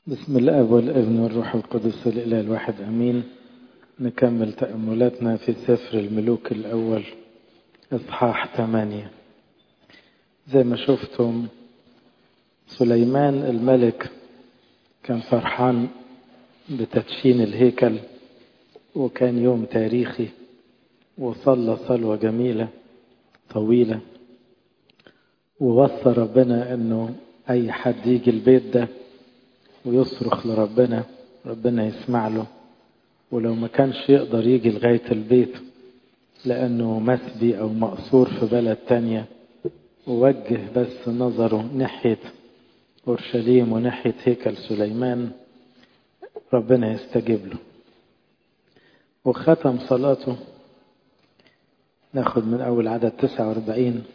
بسم الاب والابن والروح القدس الاله الواحد امين نكمل تاملاتنا في سفر الملوك الاول اصحاح ثمانية زي ما شفتم سليمان الملك كان فرحان بتدشين الهيكل وكان يوم تاريخي وصلى صلوة جميلة طويلة ووصى ربنا انه اي حد يجي البيت ده ويصرخ لربنا ربنا يسمع له ولو ما كانش يقدر يجي لغاية البيت لأنه مسبي أو مقصور في بلد تانية ووجه بس نظره ناحية أورشليم وناحية هيكل سليمان ربنا يستجيب له وختم صلاته ناخد من أول عدد 49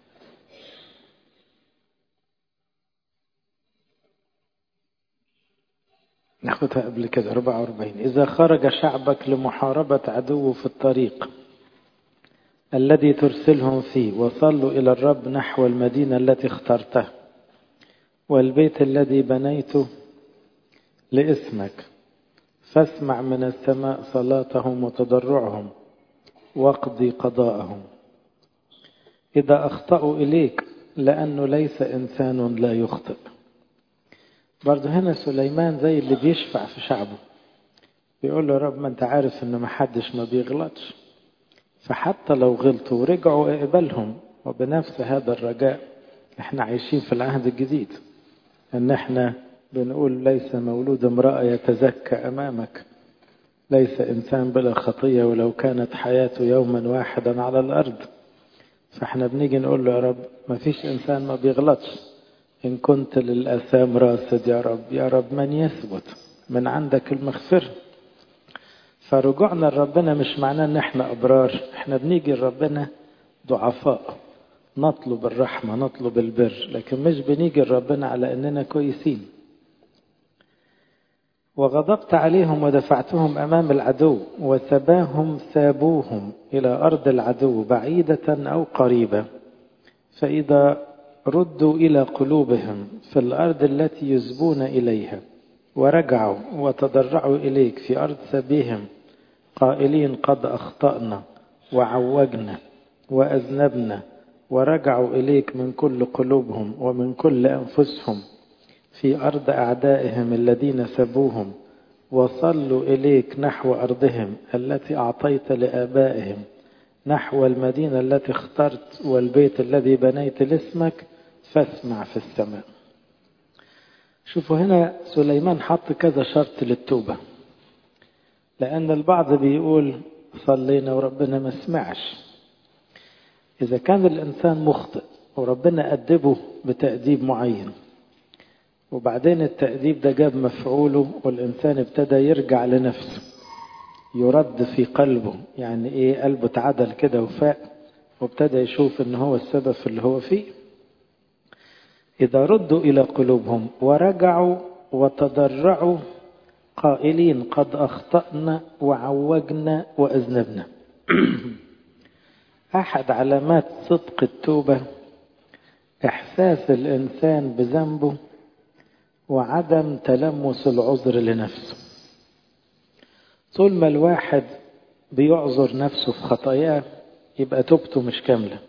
ناخدها قبل كده 44 إذا خرج شعبك لمحاربة عدو في الطريق الذي ترسلهم فيه وصلوا إلى الرب نحو المدينة التي اخترته والبيت الذي بنيته لاسمك فاسمع من السماء صلاتهم وتضرعهم واقضي قضاءهم إذا أخطأوا إليك لأنه ليس إنسان لا يخطئ برضه هنا سليمان زي اللي بيشفع في شعبه بيقول له يا رب ما انت عارف ان ما حدش ما بيغلطش فحتى لو غلطوا ورجعوا اقبلهم وبنفس هذا الرجاء احنا عايشين في العهد الجديد ان احنا بنقول ليس مولود امرأة يتزكى امامك ليس انسان بلا خطية ولو كانت حياته يوما واحدا على الارض فاحنا بنيجي نقول له يا رب ما فيش انسان ما بيغلطش إن كنت للأثام راصد يا رب يا رب من يثبت من عندك المغفرة فرجوعنا لربنا مش معناه ان احنا ابرار احنا بنيجي لربنا ضعفاء نطلب الرحمة نطلب البر لكن مش بنيجي لربنا على اننا كويسين وغضبت عليهم ودفعتهم امام العدو وسباهم سابوهم الى ارض العدو بعيدة او قريبة فاذا ردوا إلى قلوبهم في الأرض التي يزبون إليها ورجعوا وتضرعوا إليك في أرض سبيهم قائلين قد أخطأنا وعوجنا وأذنبنا ورجعوا إليك من كل قلوبهم ومن كل أنفسهم في أرض أعدائهم الذين سبوهم وصلوا إليك نحو أرضهم التي أعطيت لآبائهم نحو المدينة التي اخترت والبيت الذي بنيت لاسمك فاسمع في السماء شوفوا هنا سليمان حط كذا شرط للتوبة لأن البعض بيقول صلينا وربنا ما سمعش إذا كان الإنسان مخطئ وربنا أدبه بتأديب معين وبعدين التأديب ده جاب مفعوله والإنسان ابتدى يرجع لنفسه يرد في قلبه يعني ايه قلبه اتعدل كده وفاق وابتدى يشوف ان هو السبب في اللي هو فيه اذا ردوا الى قلوبهم ورجعوا وتضرعوا قائلين قد اخطانا وعوجنا واذنبنا احد علامات صدق التوبه احساس الانسان بذنبه وعدم تلمس العذر لنفسه طول ما الواحد بيعذر نفسه في خطاياه يبقى توبته مش كاملة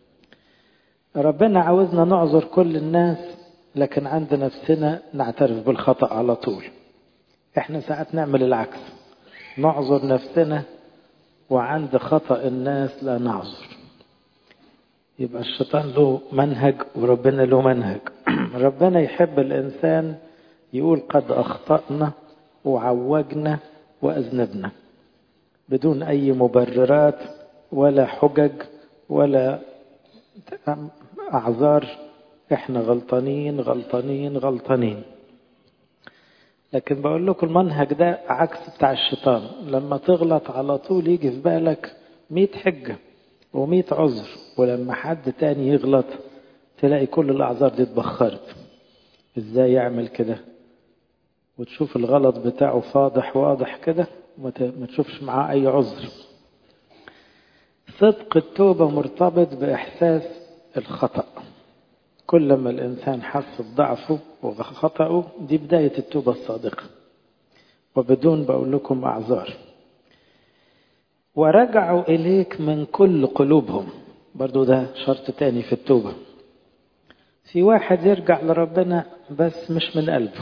ربنا عاوزنا نعذر كل الناس لكن عند نفسنا نعترف بالخطأ على طول احنا ساعات نعمل العكس نعذر نفسنا وعند خطأ الناس لا نعذر يبقى الشيطان له منهج وربنا له منهج ربنا يحب الإنسان يقول قد أخطأنا وعوجنا وأذنبنا بدون أي مبررات ولا حجج ولا أعذار إحنا غلطانين غلطانين غلطانين لكن بقول لكم المنهج ده عكس بتاع الشيطان لما تغلط على طول يجي في بالك مئة حجة ومئة عذر ولما حد تاني يغلط تلاقي كل الأعذار دي اتبخرت ازاي يعمل كده وتشوف الغلط بتاعه فاضح واضح كده وما تشوفش معاه أي عذر صدق التوبة مرتبط بإحساس الخطأ كل ما الإنسان حس بضعفه وخطأه دي بداية التوبة الصادقة وبدون بقول لكم أعذار ورجعوا إليك من كل قلوبهم برضو ده شرط تاني في التوبة في واحد يرجع لربنا بس مش من قلبه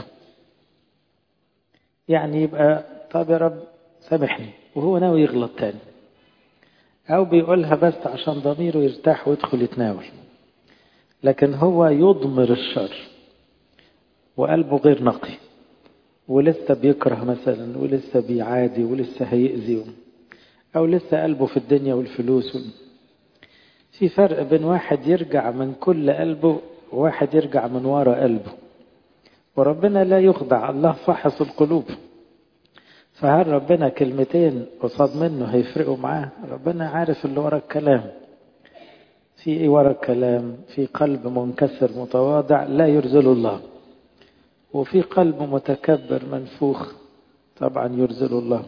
يعني يبقى طب يا رب سامحني وهو ناوي يغلط تاني أو بيقولها بس عشان ضميره يرتاح ويدخل يتناول لكن هو يضمر الشر وقلبه غير نقي ولسه بيكره مثلا ولسه بيعادي ولسه هيأذي أو لسه قلبه في الدنيا والفلوس في فرق بين واحد يرجع من كل قلبه وواحد يرجع من وراء قلبه وربنا لا يخدع الله فحص القلوب فهل ربنا كلمتين قصاد منه هيفرقوا معاه ربنا عارف اللي ورا الكلام في ايه ورا الكلام في قلب منكسر متواضع لا يرزل الله وفي قلب متكبر منفوخ طبعا يرزل الله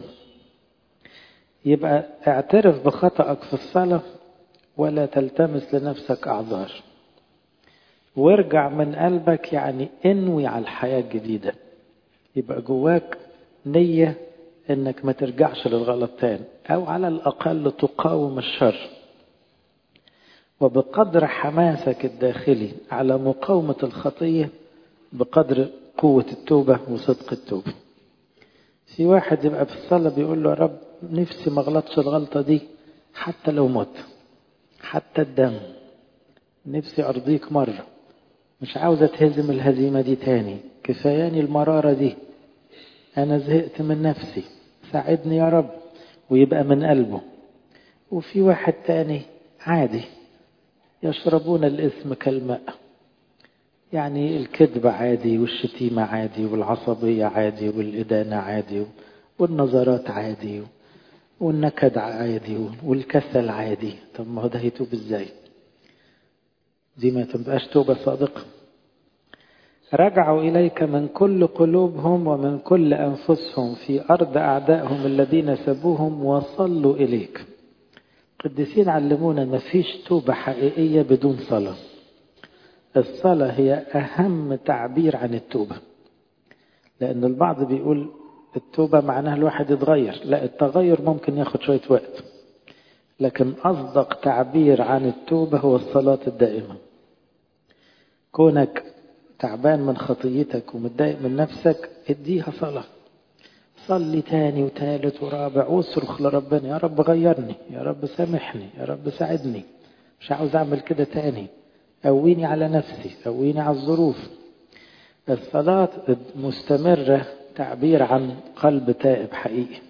يبقى اعترف بخطأك في الصلاة ولا تلتمس لنفسك أعذار وارجع من قلبك يعني انوي على الحياة الجديدة يبقى جواك نية انك ما ترجعش للغلط تاني او على الاقل تقاوم الشر وبقدر حماسك الداخلي على مقاومة الخطية بقدر قوة التوبة وصدق التوبة في واحد يبقى في الصلاة بيقول له يا رب نفسي ما غلطش الغلطة دي حتى لو مت حتى الدم نفسي أرضيك مرة مش عاوز أتهزم الهزيمة دي تاني كفاياني المرارة دي أنا زهقت من نفسي ساعدني يا رب ويبقى من قلبه وفي واحد تاني عادي يشربون الاسم كالماء يعني الكذب عادي والشتيمة عادي والعصبية عادي والإدانة عادي والنظرات عادي والنكد عادي والكسل عادي طب ما هو ده هيتوب ازاي دي ما تبقاش توبة صادقة رجعوا إليك من كل قلوبهم ومن كل أنفسهم في أرض أعدائهم الذين سبوهم وصلوا إليك قديسين علمونا ما فيش توبة حقيقية بدون صلاة الصلاة هي أهم تعبير عن التوبة لأن البعض بيقول التوبة معناها الواحد يتغير لا التغير ممكن ياخد شوية وقت لكن أصدق تعبير عن التوبة هو الصلاة الدائمة كونك تعبان من خطيتك ومتضايق من نفسك اديها صلاة صلي تاني وتالت ورابع واصرخ لربنا يا رب غيرني يا رب سامحني يا رب ساعدني مش عاوز اعمل كده تاني قويني على نفسي قويني على الظروف الصلاة مستمرة تعبير عن قلب تائب حقيقي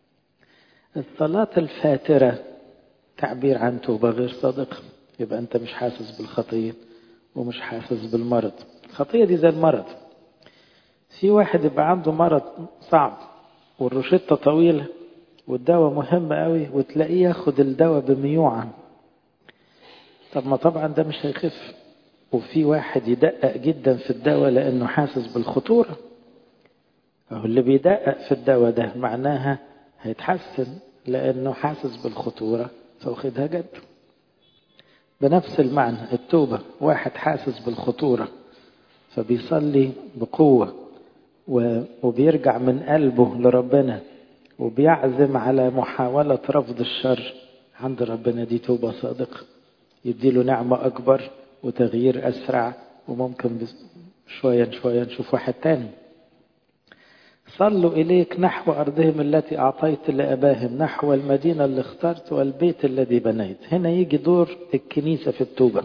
الصلاة الفاترة تعبير عن توبة غير صادقة يبقى أنت مش حاسس بالخطية ومش حاسس بالمرض الخطية دي زي المرض في واحد يبقى عنده مرض صعب والروشتة طويلة والدواء مهم قوي وتلاقيه ياخد الدواء بميوعا طب ما طبعا ده مش هيخف وفي واحد يدقق جدا في الدواء لأنه حاسس بالخطورة أهو اللي بيدقق في الدواء ده معناها هيتحسن لأنه حاسس بالخطورة فواخدها جد بنفس المعنى التوبة واحد حاسس بالخطورة فبيصلي بقوة وبيرجع من قلبه لربنا وبيعزم على محاولة رفض الشر عند ربنا دي توبة صادقة يديله نعمة أكبر وتغيير أسرع وممكن شوية شوية نشوف واحد تاني صلوا إليك نحو أرضهم التي أعطيت لأباهم نحو المدينة اللي اخترت والبيت الذي بنيت هنا يجي دور الكنيسة في التوبة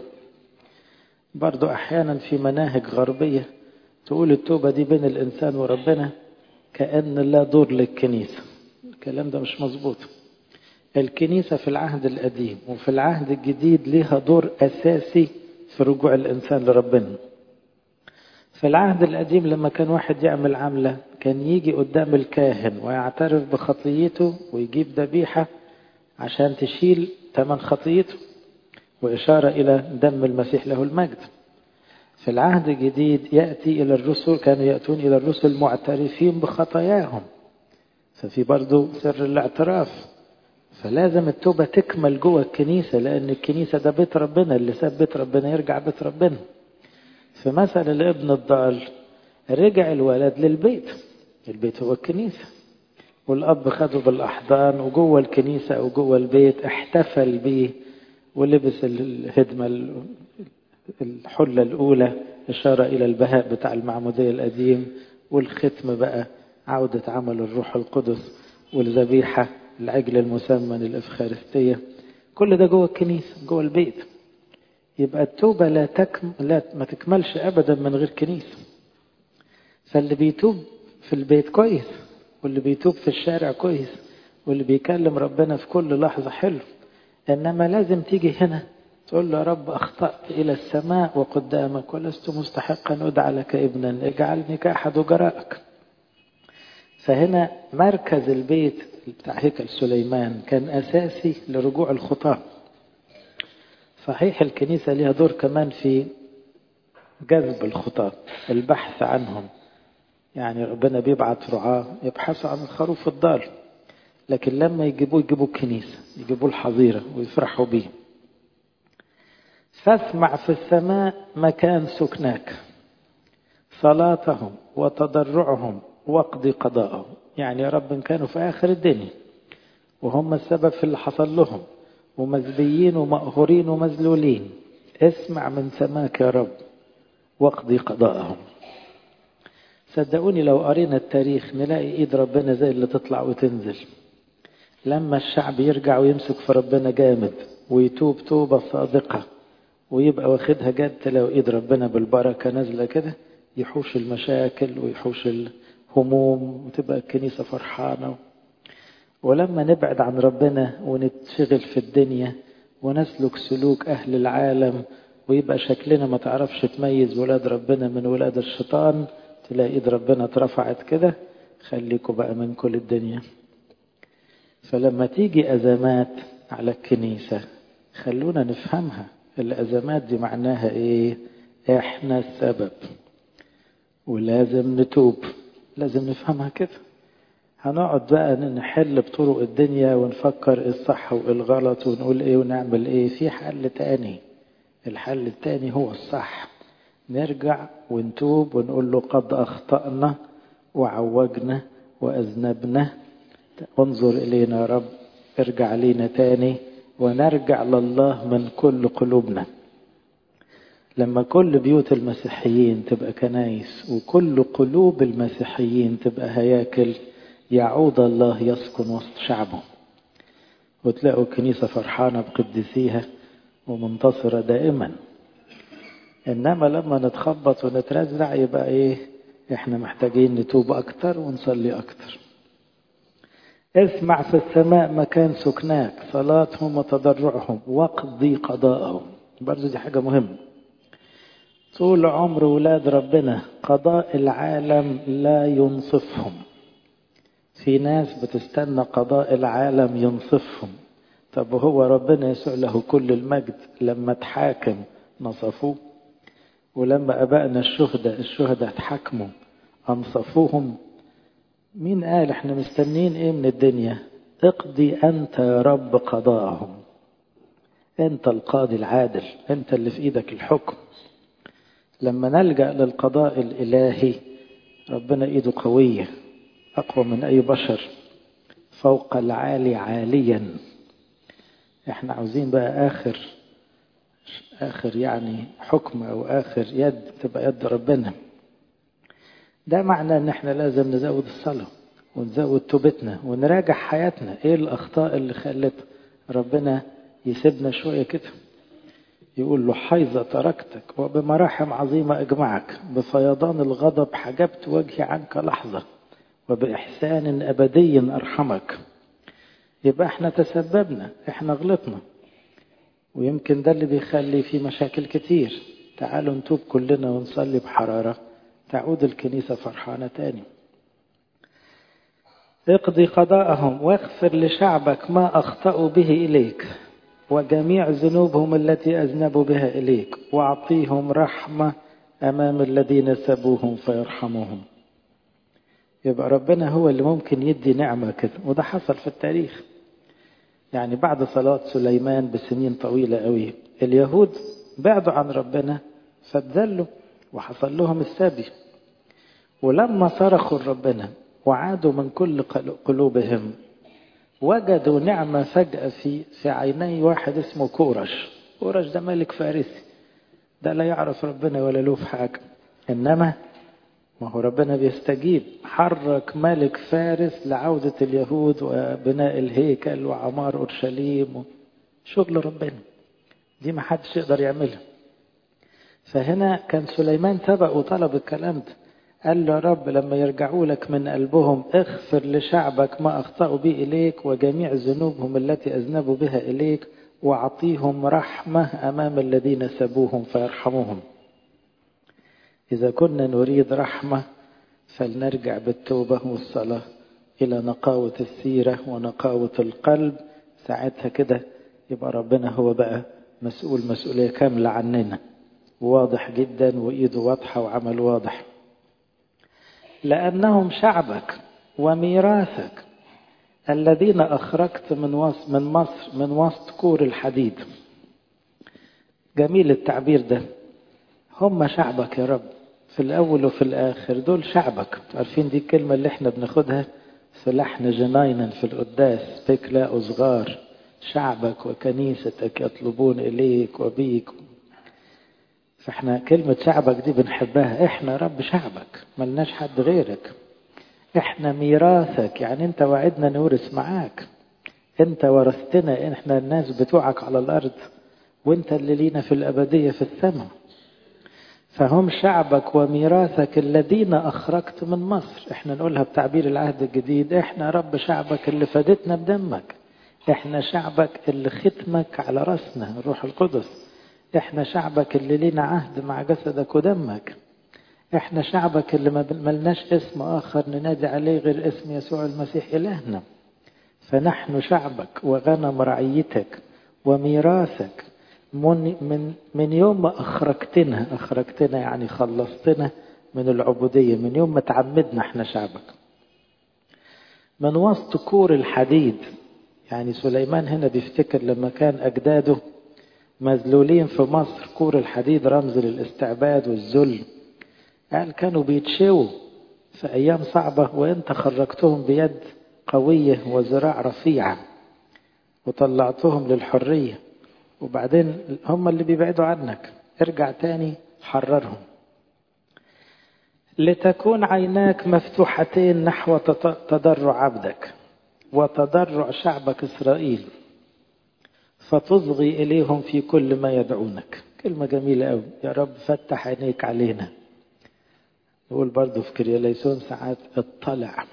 برضو أحيانا في مناهج غربية تقول التوبة دي بين الإنسان وربنا كأن لا دور للكنيسة الكلام ده مش مظبوط الكنيسة في العهد القديم وفي العهد الجديد لها دور أساسي في رجوع الإنسان لربنا في العهد القديم لما كان واحد يعمل عملة كان يجي قدام الكاهن ويعترف بخطيته ويجيب ذبيحة عشان تشيل ثمن خطيته وإشارة إلى دم المسيح له المجد في العهد الجديد يأتي إلى الرسل كانوا يأتون إلى الرسل معترفين بخطاياهم ففي برضو سر الاعتراف فلازم التوبة تكمل جوه الكنيسة لأن الكنيسة ده بيت ربنا اللي ساب بيت ربنا يرجع بيت ربنا في مثل الابن الضال رجع الولد للبيت البيت هو الكنيسة والأب خده بالأحضان وجوه الكنيسة أو جوه البيت احتفل بيه ولبس الهدمة الحلة الأولى إشارة إلى البهاء بتاع المعمودية القديم والختم بقى عودة عمل الروح القدس والذبيحة العجل المسمن الإفخارستية كل ده جوه الكنيسة جوه البيت يبقى التوبة لا, تكم لا ما تكملش أبدا من غير كنيسة فاللي بيتوب في البيت كويس واللي بيتوب في الشارع كويس واللي بيكلم ربنا في كل لحظة حلو إنما لازم تيجي هنا تقول له يا رب أخطأت إلى السماء وقدامك ولست مستحقا أدعى لك ابنا اجعلني كأحد جرائك فهنا مركز البيت بتاع هيكل سليمان كان أساسي لرجوع الخطاة صحيح الكنيسة لها دور كمان في جذب الخطاة البحث عنهم يعني ربنا بيبعت رعاة يبحثوا عن الخروف الضال لكن لما يجيبوه يجيبوا الكنيسة يجيبوا الحظيرة ويفرحوا بيه فاسمع في السماء مكان سكناك صلاتهم وتضرعهم واقضي قضاءهم يعني يا رب إن كانوا في آخر الدنيا وهم السبب في اللي حصل لهم ومزبيين ومقهورين ومذلولين اسمع من سماك يا رب واقضي قضاءهم صدقوني لو قرينا التاريخ نلاقي ايد ربنا زي اللي تطلع وتنزل لما الشعب يرجع ويمسك في ربنا جامد ويتوب توبة صادقة ويبقى واخدها جد لو ايد ربنا بالبركة نازلة كده يحوش المشاكل ويحوش الهموم وتبقى الكنيسة فرحانة ولما نبعد عن ربنا ونتشغل في الدنيا ونسلك سلوك أهل العالم ويبقى شكلنا ما تعرفش تميز ولاد ربنا من ولاد الشيطان تلاقي ايد ربنا اترفعت كده خليكوا بقى من كل الدنيا فلما تيجي أزمات على الكنيسة خلونا نفهمها الأزمات دي معناها إيه إحنا السبب ولازم نتوب لازم نفهمها كده هنقعد بقى نحل بطرق الدنيا ونفكر ايه الصح وايه الغلط ونقول ايه ونعمل ايه في حل تاني الحل التاني هو الصح نرجع ونتوب ونقول له قد اخطأنا وعوجنا واذنبنا انظر الينا يا رب ارجع لينا تاني ونرجع لله من كل قلوبنا لما كل بيوت المسيحيين تبقى كنايس وكل قلوب المسيحيين تبقى هياكل يعود الله يسكن وسط شعبه وتلاقوا الكنيسة فرحانة بقديسيها ومنتصرة دائما إنما لما نتخبط ونترزع يبقى إيه إحنا محتاجين نتوب أكتر ونصلي أكتر اسمع في السماء مكان سكناك صلاتهم وتضرعهم واقضي قضاءهم برضه دي حاجة مهمة طول عمر ولاد ربنا قضاء العالم لا ينصفهم في ناس بتستنى قضاء العالم ينصفهم طب وهو ربنا يسوع له كل المجد لما تحاكم نصفوه ولما أبائنا الشهداء الشهداء اتحاكموا أنصفوهم مين قال احنا مستنين ايه من الدنيا اقضي انت يا رب قضاءهم انت القاضي العادل انت اللي في ايدك الحكم لما نلجأ للقضاء الالهي ربنا ايده قوية اقوى من اي بشر فوق العالي عاليا احنا عاوزين بقى اخر اخر يعني حكم او اخر يد تبقى يد ربنا ده معنى ان احنا لازم نزود الصلاة ونزود توبتنا ونراجع حياتنا ايه الاخطاء اللي خلت ربنا يسيبنا شوية كده يقول له حيظة تركتك وبمراحم عظيمة اجمعك بفيضان الغضب حجبت وجهي عنك لحظة وبإحسان أبدي أرحمك يبقى احنا تسببنا احنا غلطنا ويمكن ده اللي بيخلي في مشاكل كتير تعالوا نتوب كلنا ونصلي بحرارة تعود الكنيسة فرحانة تاني اقضي قضاءهم واغفر لشعبك ما أخطأوا به إليك وجميع ذنوبهم التي أذنبوا بها إليك واعطيهم رحمة أمام الذين سبوهم فيرحموهم يبقى ربنا هو اللي ممكن يدي نعمة كده وده حصل في التاريخ يعني بعد صلاة سليمان بسنين طويلة قوي اليهود بعدوا عن ربنا فاتذلوا وحصل لهم السبي ولما صرخوا لربنا وعادوا من كل قلوبهم وجدوا نعمة فجأة في في عيني واحد اسمه كورش كورش ده ملك فارسي ده لا يعرف ربنا ولا له في حاجة إنما ما هو ربنا بيستجيب حرك ملك فارس لعودة اليهود وبناء الهيكل وعمار أورشليم شغل ربنا دي ما حدش يقدر يعملها فهنا كان سليمان سبق وطلب الكلام ده قال له يا رب لما يرجعوا لك من قلبهم اغفر لشعبك ما أخطأوا به إليك وجميع ذنوبهم التي أذنبوا بها إليك وأعطيهم رحمة أمام الذين سبوهم فيرحموهم إذا كنا نريد رحمة فلنرجع بالتوبة والصلاة إلى نقاوة السيرة ونقاوة القلب ساعتها كده يبقى ربنا هو بقى مسؤول مسؤولية كاملة عننا واضح جدا وإيده واضحة وعمل واضح لأنهم شعبك وميراثك الذين أخرجت من وسط من مصر من وسط كور الحديد جميل التعبير ده هم شعبك يا رب في الأول وفي الآخر دول شعبك عارفين دي الكلمة اللي احنا بناخدها في لحن جناينا في القداس بك لا أصغار شعبك وكنيستك يطلبون إليك وبيك فاحنا كلمة شعبك دي بنحبها احنا رب شعبك ملناش حد غيرك احنا ميراثك يعني انت وعدنا نورث معاك انت ورثتنا احنا الناس بتوعك على الارض وانت اللي لينا في الابدية في السماء فهم شعبك وميراثك الذين اخرجت من مصر احنا نقولها بتعبير العهد الجديد احنا رب شعبك اللي فادتنا بدمك احنا شعبك اللي ختمك على راسنا الروح القدس احنا شعبك اللي لينا عهد مع جسدك ودمك احنا شعبك اللي ما ملناش اسم اخر ننادي عليه غير اسم يسوع المسيح الهنا فنحن شعبك وغنم رعيتك وميراثك من, من, من يوم ما اخرجتنا اخرجتنا يعني خلصتنا من العبودية من يوم ما تعمدنا احنا شعبك من وسط كور الحديد يعني سليمان هنا بيفتكر لما كان اجداده مذلولين في مصر كور الحديد رمز للاستعباد والذل قال كانوا بيتشووا في أيام صعبة وأنت خرجتهم بيد قوية وذراع رفيعة وطلعتهم للحرية وبعدين هم اللي بيبعدوا عنك ارجع تاني حررهم لتكون عيناك مفتوحتين نحو تضرع عبدك وتضرع شعبك إسرائيل فتصغي إليهم في كل ما يدعونك كلمة جميلة أوي يا رب فتح عينيك علينا نقول برضه في كرياليسون ساعات اطلع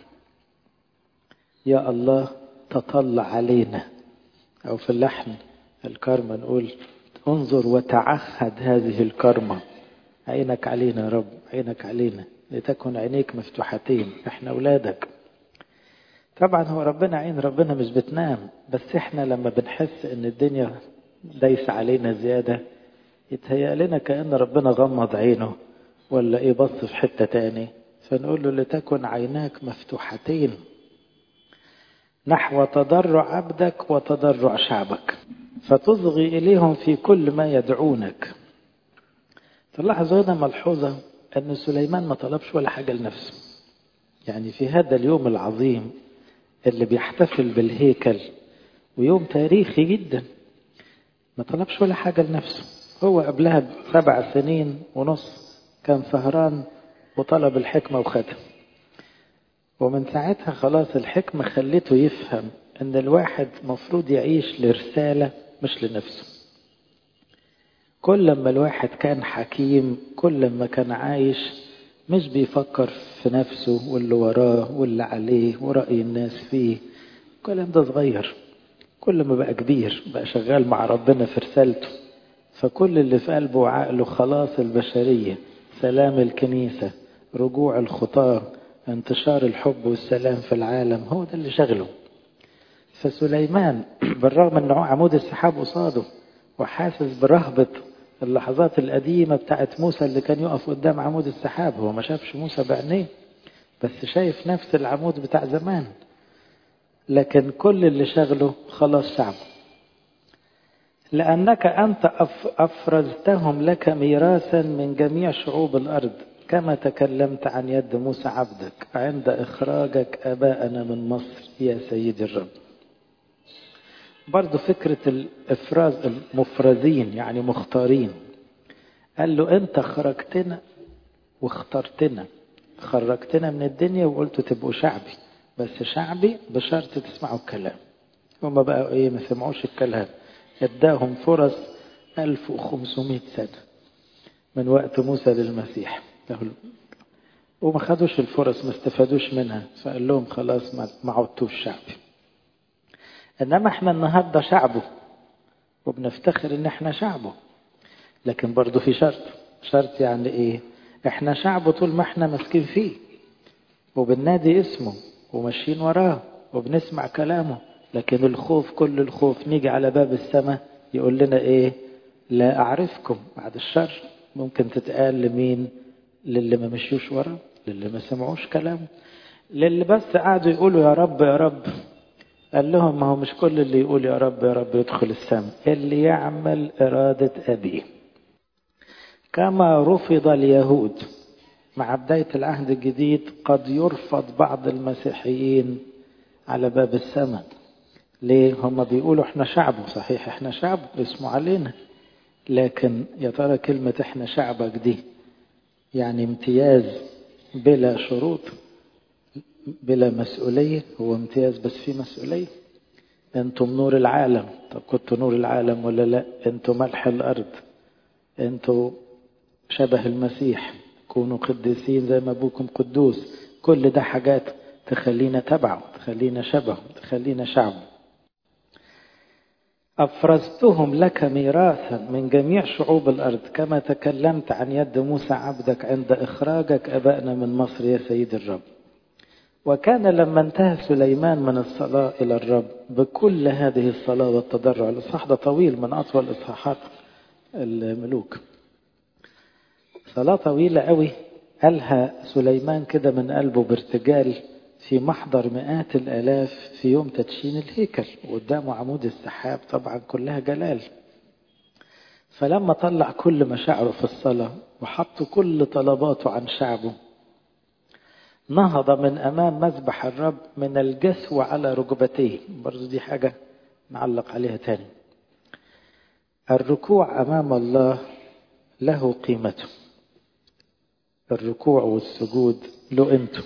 يا الله تطلع علينا أو في اللحن الكرمة نقول انظر وتعهد هذه الكرمة عينك علينا يا رب عينك علينا لتكن عينيك مفتوحتين احنا أولادك طبعا هو ربنا عين ربنا مش بتنام بس احنا لما بنحس ان الدنيا دايسة علينا زيادة يتهيأ لنا كأن ربنا غمض عينه ولا ايه بص في حتة تاني فنقول له لتكن عيناك مفتوحتين نحو تضرع عبدك وتضرع شعبك فتصغي إليهم في كل ما يدعونك تلاحظوا هنا ملحوظة أن سليمان ما طلبش ولا حاجة لنفسه يعني في هذا اليوم العظيم اللي بيحتفل بالهيكل ويوم تاريخي جدا ما طلبش ولا حاجة لنفسه هو قبلها بسبع سنين ونص كان سهران وطلب الحكمة وخدها ومن ساعتها خلاص الحكمة خلته يفهم ان الواحد مفروض يعيش لرسالة مش لنفسه كل ما الواحد كان حكيم كل ما كان عايش مش بيفكر في نفسه واللي وراه واللي عليه ورأي الناس فيه الكلام ده صغير كل ما بقى كبير بقى شغال مع ربنا في رسالته فكل اللي في قلبه وعقله خلاص البشرية سلام الكنيسة رجوع الخطاة انتشار الحب والسلام في العالم هو ده اللي شغله فسليمان بالرغم انه عمود السحاب قصاده وحاسس برهبة اللحظات القديمة بتاعت موسى اللي كان يقف قدام عمود السحاب هو ما شافش موسى بعينيه بس شايف نفس العمود بتاع زمان لكن كل اللي شغله خلاص شعبه لأنك أنت أفرزتهم لك ميراثا من جميع شعوب الأرض كما تكلمت عن يد موسى عبدك عند إخراجك أباءنا من مصر يا سيدي الرب برضو فكرة الإفراز المفرزين يعني مختارين قال له أنت خرجتنا واخترتنا خرجتنا من الدنيا وقلت تبقوا شعبي بس شعبي بشرط تسمعوا الكلام هما بقى ايه ما سمعوش الكلام اداهم فرص 1500 سنة من وقت موسى للمسيح وما خدوش الفرص ما استفادوش منها فقال لهم خلاص ما عدتوش شعبي انما احنا النهارده شعبه وبنفتخر ان احنا شعبه لكن برضه في شرط شرط يعني ايه احنا شعبه طول ما احنا ماسكين فيه وبننادي اسمه وماشيين وراه وبنسمع كلامه لكن الخوف كل الخوف نيجي على باب السماء يقول لنا ايه لا اعرفكم بعد الشر ممكن تتقال لمين للي ما مشيوش وراه للي ما سمعوش كلامه للي بس قعدوا يقولوا يا رب يا رب قال لهم ما هو مش كل اللي يقول يا رب يا رب يدخل السماء اللي يعمل إرادة أبيه كما رفض اليهود مع بداية العهد الجديد قد يرفض بعض المسيحيين على باب السماء ليه هم بيقولوا احنا شعبه صحيح احنا شعب اسمه علينا لكن يا ترى كلمة احنا شعبك دي يعني امتياز بلا شروط بلا مسؤولية هو امتياز بس في مسؤولية انتم نور العالم طب كنتوا نور العالم ولا لا انتم ملح الارض انتم شبه المسيح كونوا قديسين زي ما ابوكم قدوس كل ده حاجات تخلينا تبعه تخلينا شبهه تخلينا شعبه أفرزتهم لك ميراثا من جميع شعوب الأرض كما تكلمت عن يد موسى عبدك عند إخراجك أبائنا من مصر يا سيد الرب وكان لما انتهى سليمان من الصلاة إلى الرب بكل هذه الصلاة والتضرع الإصحاح ده طويل من أطول إصحاحات الملوك صلاة طويلة قوي قالها سليمان كده من قلبه بارتجال في محضر مئات الآلاف في يوم تدشين الهيكل وقدامه عمود السحاب طبعا كلها جلال فلما طلع كل مشاعره في الصلاة وحط كل طلباته عن شعبه نهض من أمام مذبح الرب من الجسو على ركبتيه برضو دي حاجة نعلق عليها تاني الركوع أمام الله له قيمته الركوع والسجود له قيمته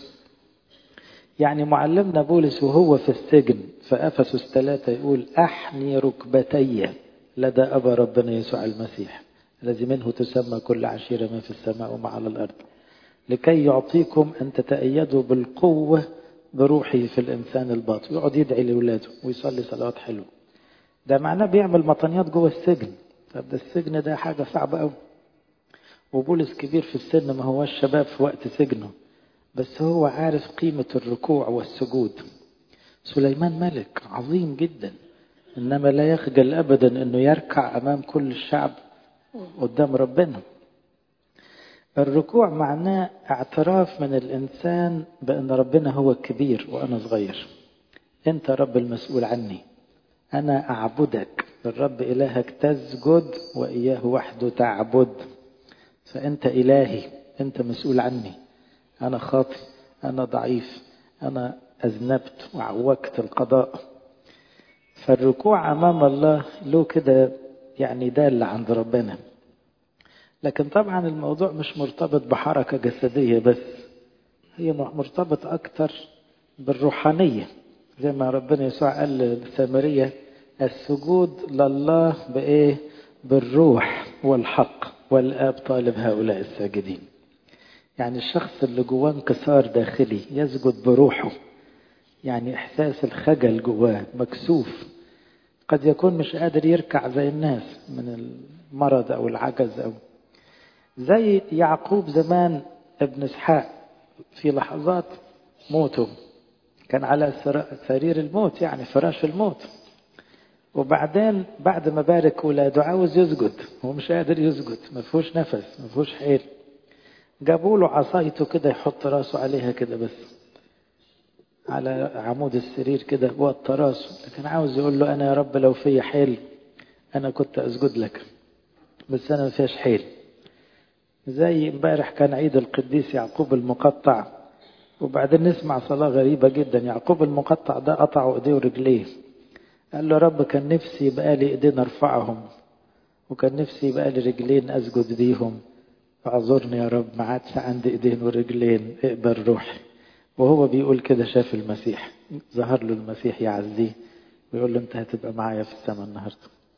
يعني معلمنا بولس وهو في السجن في أفسس ثلاثة يقول أحني ركبتي لدى أبا ربنا يسوع المسيح الذي منه تسمى كل عشيرة ما في السماء وما على الأرض لكي يعطيكم أن تتأيدوا بالقوة بروحه في الإنسان الباطن يقعد يدعي لأولاده ويصلي صلوات حلوة ده معناه بيعمل مطنيات جوه السجن طب ده السجن ده حاجة صعبة قوي وبولس كبير في السن ما هوش شباب في وقت سجنه بس هو عارف قيمة الركوع والسجود سليمان ملك عظيم جدا إنما لا يخجل أبدا أنه يركع أمام كل الشعب قدام ربنا الركوع معناه اعتراف من الإنسان بأن ربنا هو الكبير وأنا صغير أنت رب المسؤول عني أنا أعبدك الرب إلهك تسجد وإياه وحده تعبد فأنت إلهي أنت مسؤول عني أنا خاطئ أنا ضعيف أنا أذنبت وعوجت القضاء فالركوع أمام الله له كده يعني دال عند ربنا لكن طبعا الموضوع مش مرتبط بحركة جسدية بس هي مرتبط أكتر بالروحانية زي ما ربنا يسوع قال للسامرية السجود لله بإيه بالروح والحق والآب طالب هؤلاء الساجدين يعني الشخص اللي جواه انكسار داخلي يسجد بروحه يعني إحساس الخجل جواه مكسوف قد يكون مش قادر يركع زي الناس من المرض أو العجز أو زي يعقوب زمان ابن اسحاق في لحظات موته كان على سرير الموت يعني فراش الموت وبعدين بعد ما بارك ولاده عاوز يسجد هو مش قادر يسجد ما فيهوش نفس ما فيهوش حيل جابوا له عصايته كده يحط راسه عليها كده بس على عمود السرير كده وطى راسه لكن عاوز يقول له انا يا رب لو في حيل أنا كنت أسجد لك بس أنا ما فيهاش حيل زي امبارح كان عيد القديس يعقوب المقطع وبعدين نسمع صلاة غريبة جدا يعقوب المقطع ده قطعوا ايديه ورجليه قال له رب كان نفسي يبقى لي ايدين ارفعهم وكان نفسي يبقى لي رجلين اسجد بيهم فاعذرني يا رب ما عادش عندي ايدين ورجلين اقبل روحي وهو بيقول كده شاف المسيح ظهر له المسيح يعزيه ويقول له انت هتبقى معايا في السماء النهارده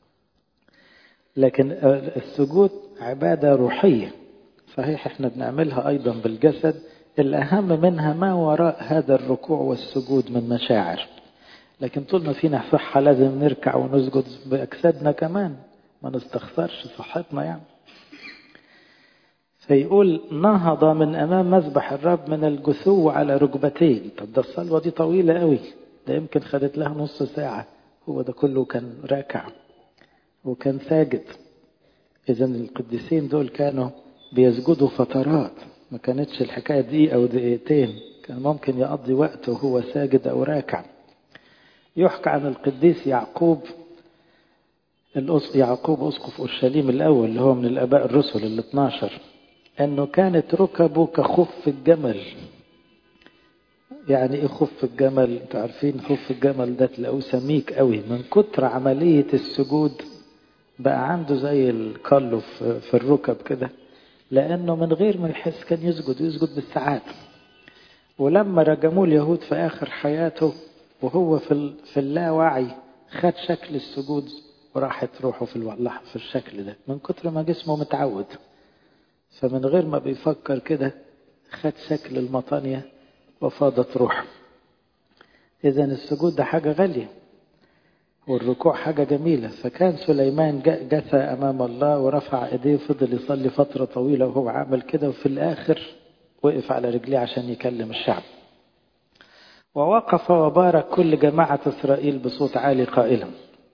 لكن السجود عبادة روحية صحيح احنا بنعملها ايضا بالجسد الاهم منها ما وراء هذا الركوع والسجود من مشاعر لكن طول ما فينا صحة لازم نركع ونسجد بأجسادنا كمان ما نستخسرش صحتنا يعني فيقول نهض من أمام مذبح الرب من الجثو على ركبتين طب ده الصلوة دي طويلة قوي ده يمكن خدت لها نص ساعة هو ده كله كان راكع وكان ساجد إذا القديسين دول كانوا بيسجدوا فترات ما كانتش الحكاية دقيقة أو دقيقتين كان ممكن يقضي وقت وهو ساجد أو راكع يحكى عن القديس يعقوب يعقوب أسقف أورشليم الأول اللي هو من الآباء الرسل ال 12 أنه كانت ركبه كخف الجمل يعني إيه خف الجمل؟ أنتوا عارفين خف الجمل ده تلاقوه سميك قوي من كتر عملية السجود بقى عنده زي الكلو في الركب كده لأنه من غير ما يحس كان يسجد يسجد بالساعات ولما رجموه اليهود في آخر حياته وهو في في اللاوعي خد شكل السجود وراحت روحه في الوضح في الشكل ده من كتر ما جسمه متعود فمن غير ما بيفكر كده خد شكل المطانية وفاضت روحه إذا السجود ده حاجة غالية والركوع حاجة جميلة فكان سليمان جثى أمام الله ورفع إيديه فضل يصلي فترة طويلة وهو عامل كده وفي الآخر وقف على رجليه عشان يكلم الشعب ووقف وبارك كل جماعة إسرائيل بصوت عالي قائلا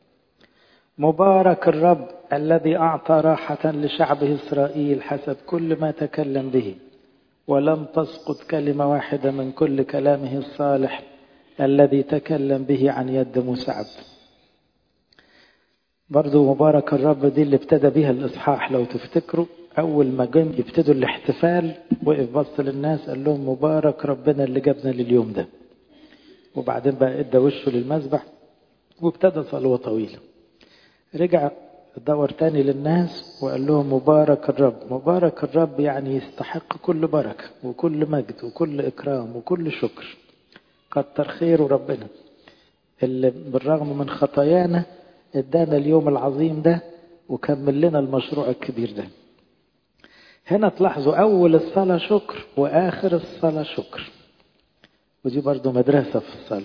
مبارك الرب الذي أعطى راحة لشعبه إسرائيل حسب كل ما تكلم به ولم تسقط كلمة واحدة من كل كلامه الصالح الذي تكلم به عن يد موسى عبده برضو مبارك الرب دي اللي ابتدى بيها الإصحاح لو تفتكروا أول ما جم يبتدوا الاحتفال وقف بص للناس قال لهم مبارك ربنا اللي جابنا لليوم ده وبعدين بقى ادى وشه للمذبح وابتدى صلوة طويلة رجع دور تاني للناس وقال لهم مبارك الرب مبارك الرب يعني يستحق كل بركة وكل مجد وكل إكرام وكل شكر كتر خيره ربنا اللي بالرغم من خطايانا ادانا اليوم العظيم ده وكمل لنا المشروع الكبير ده هنا تلاحظوا أول الصلاة شكر وآخر الصلاة شكر ودي برضو مدرسة في الصلاة